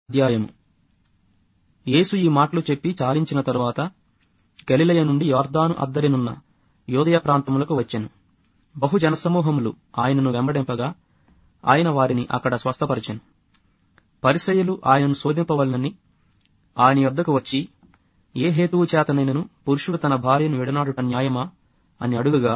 అధ్యాయము యేసు ఈ మాటలు చెప్పి చాలించిన తరువాత గలిలయ నుండి యొర్దాను అద్దరినున్న యోదయ ప్రాంతములకు వచ్చెను బహు జనసమూహములు ఆయనను వెంబడింపగా ఆయన వారిని అక్కడ స్వస్థపరిచెను పరిసయ్యులు ఆయనను శోధింపవలనని ఆయన యొద్దకు వచ్చి ఏ హేతువు చేతనైనను పురుషుడు తన భార్యను విడనాడుట న్యాయమా అని అడుగగా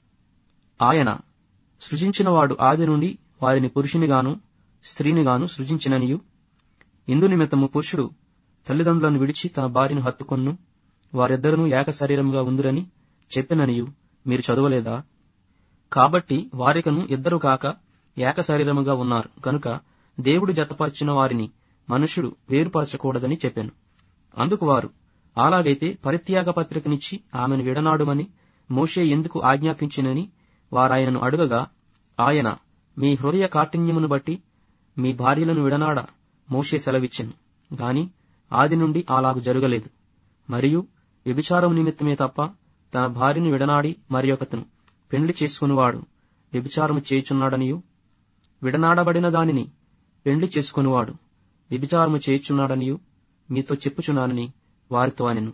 ఆయన సృజించినవాడు ఆది నుండి వారిని పురుషునిగాను స్త్రీనిగాను సృజించిననియు ఇందు నిమిత్తము పురుషుడు తల్లిదండ్రులను విడిచి తన భార్యను హత్తుకొన్ను వారిద్దరూ ఏక శరీరముగా ఉందురని చెప్పిననియు మీరు చదవలేదా కాబట్టి వారికను ఇద్దరు కాక ఏక శరీరముగా ఉన్నారు కనుక దేవుడు జతపరిచిన వారిని మనుషుడు వేరుపరచకూడదని చెప్పాను అందుకు వారు అలాగైతే పరిత్యాగ పత్రికనిచ్చి ఆమెను విడనాడుమని మోషే ఎందుకు ఆజ్ఞాపించినని వారాయనను అడుగగా ఆయన మీ హృదయ కాఠిన్యమును బట్టి మీ భార్యలను విడనాడ మోషే సెలవిచ్చెను గాని ఆది నుండి అలాగు జరగలేదు మరియు వ్యభిచారం నిమిత్తమే తప్ప తన భార్యను విడనాడి మరి ఒకతను పెండ్లి చేసుకునివాడు వ్యభిచారము చేయుచున్నాడనియు విడనాడబడిన దానిని పెండ్లి చేసుకునివాడు వ్యభిచారము చేయుచున్నాడనియు మీతో చెప్పుచున్నానని వారితో అనెను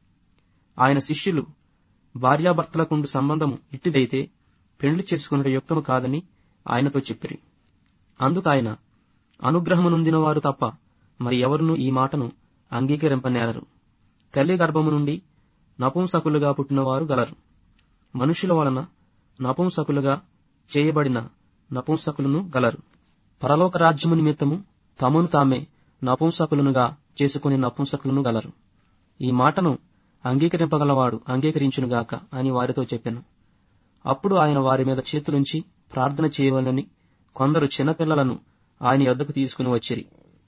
ఆయన శిష్యులు భార్యాభర్తలకుండు సంబంధము ఇట్టిదైతే పెండ్లి చేసుకున్నట యుక్తము కాదని ఆయనతో చెప్పిరి అందుకాయన అనుగ్రహము నొందిన వారు తప్ప మరి ఎవరునూ ఈ మాటను అంగీకరింపనేరరు తల్లి గర్భము నుండి నపుంసకులుగా పుట్టినవారు గలరు మనుషుల వలన నపుంసకులుగా చేయబడిన నపుంసకులను గలరు పరలోక రాజ్యము నిమిత్తము తమను తామే నపుంసకులనుగా చేసుకుని నపుంసకులను గలరు ఈ మాటను అంగీకరింపగలవాడు అంగీకరించునుగాక అని వారితో చెప్పెను అప్పుడు ఆయన వారి మీద చేతులుంచి ప్రార్థన చేయవలనని కొందరు చిన్నపిల్లలను ఆయన యొద్దకు తీసుకుని వచ్చిరి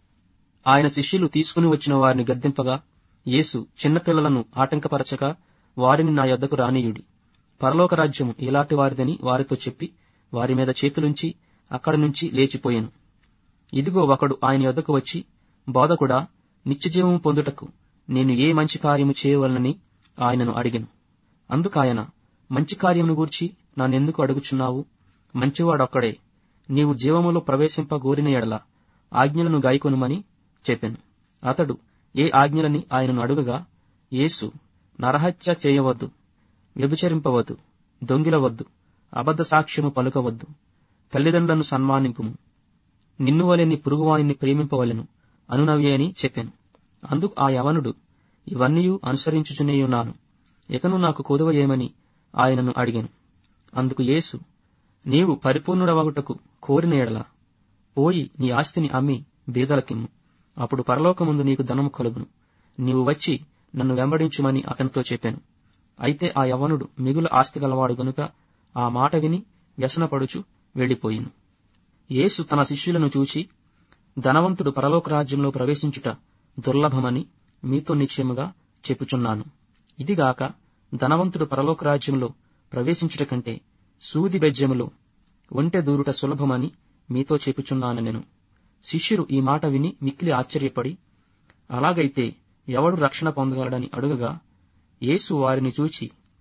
ఆయన శిష్యులు తీసుకుని వచ్చిన వారిని గద్దింపగా యేసు చిన్నపిల్లలను ఆటంకపరచక వారిని నా యొద్దకు రానీయుడి పరలోక రాజ్యము ఇలాంటి వారిదని వారితో చెప్పి వారి మీద చేతులుంచి అక్కడి నుంచి లేచిపోయాను ఇదిగో ఒకడు ఆయన యొద్దకు వచ్చి బోధకుడా నిత్యజీవము పొందుటకు నేను ఏ మంచి కార్యము చేయవలనని ఆయనను అడిగాను అందుకాయన మంచి కార్యమును గూర్చి నన్నెందుకు అడుగుచున్నావు మంచివాడొక్కడే నీవు జీవములో ప్రవేశింప గోరిన ఎడల ఆజ్ఞలను గాయకొనుమని చెప్పాను అతడు ఏ ఆజ్ఞలని ఆయనను అడుగగా యేసు నరహత్య చేయవద్దు వ్యభిచరింపవద్దు దొంగిలవద్దు అబద్ధ సాక్ష్యము పలుకవద్దు తల్లిదండ్రులను సన్మానింపుము నిన్ను వలె నీ పురుగువానిని ప్రేమింపవలెను అనునవి అని చెప్పాను అందుకు ఆ యవనుడు ఇవన్నీ అనుసరించుచునేయున్నాను ఇకను నాకు కొదువ ఏమని ఆయనను అడిగాను అందుకు యేసు నీవు పరిపూర్ణుడవగుటకు కోరిన ఎడల పోయి నీ ఆస్తిని అమ్మి బీదలకిమ్ము అప్పుడు పరలోకముందు నీకు ధనము కలుగును నీవు వచ్చి నన్ను వెంబడించుమని అతనితో చెప్పాను అయితే ఆ యవనుడు మిగుల ఆస్తి గలవాడు గనుక ఆ మాట విని వ్యసనపడుచు వెళ్లిపోయిను యేసు తన శిష్యులను చూచి ధనవంతుడు పరలోక రాజ్యంలో ప్రవేశించుట దుర్లభమని మీతో నిశ్చయముగా చెప్పుచున్నాను ఇదిగాక ధనవంతుడు పరలోక రాజ్యంలో ప్రవేశించుట కంటే సూది బెజ్జములో ఒంటె దూరుట సులభమని మీతో చెప్పుచున్నాను నేను శిష్యులు ఈ మాట విని మిక్కిలి ఆశ్చర్యపడి అలాగైతే ఎవడు రక్షణ పొందగలడని అడుగగా యేసు వారిని చూచి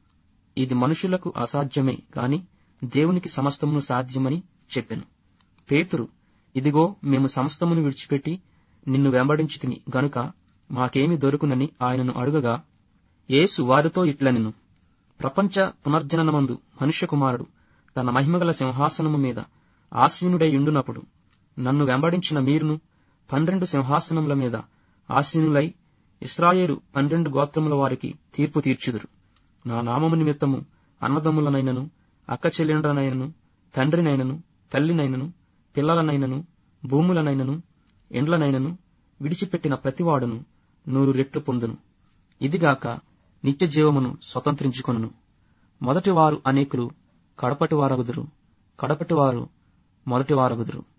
ఇది మనుషులకు అసాధ్యమే కాని దేవునికి సమస్తమును సాధ్యమని చెప్పెను పేతురు ఇదిగో మేము సమస్తమును విడిచిపెట్టి నిన్ను వెంబడించితిని గనుక మాకేమి దొరుకునని ఆయనను అడుగగా యేసు వారితో ఇట్లనెను ప్రపంచ పునర్జననమందు మనుష్య కుమారుడు తన మహిమగల సింహాసనము మీద ఆసీనుడై ఉండునప్పుడు నన్ను వెంబడించిన మీరును పన్నెండు సింహాసనముల మీద ఆసీనులై ఇస్రాయేలు పన్నెండు గోత్రముల వారికి తీర్పు తీర్చుదురు నా నామము నిమిత్తము అన్నదమ్ములనైనను అక్క చెల్లెండ్రనైనను తండ్రినైనను తల్లినైనను పిల్లలనైనను భూములనైనను ఎండ్లనైనను విడిచిపెట్టిన ప్రతివాడును నూరు రెట్లు పొందును ఇదిగాక నిత్య జీవమును స్వతంత్రించుకొనును మొదటివారు అనేకులు కడపటి వారగుదురు కడపటి వారు మొదటి వారగుదురు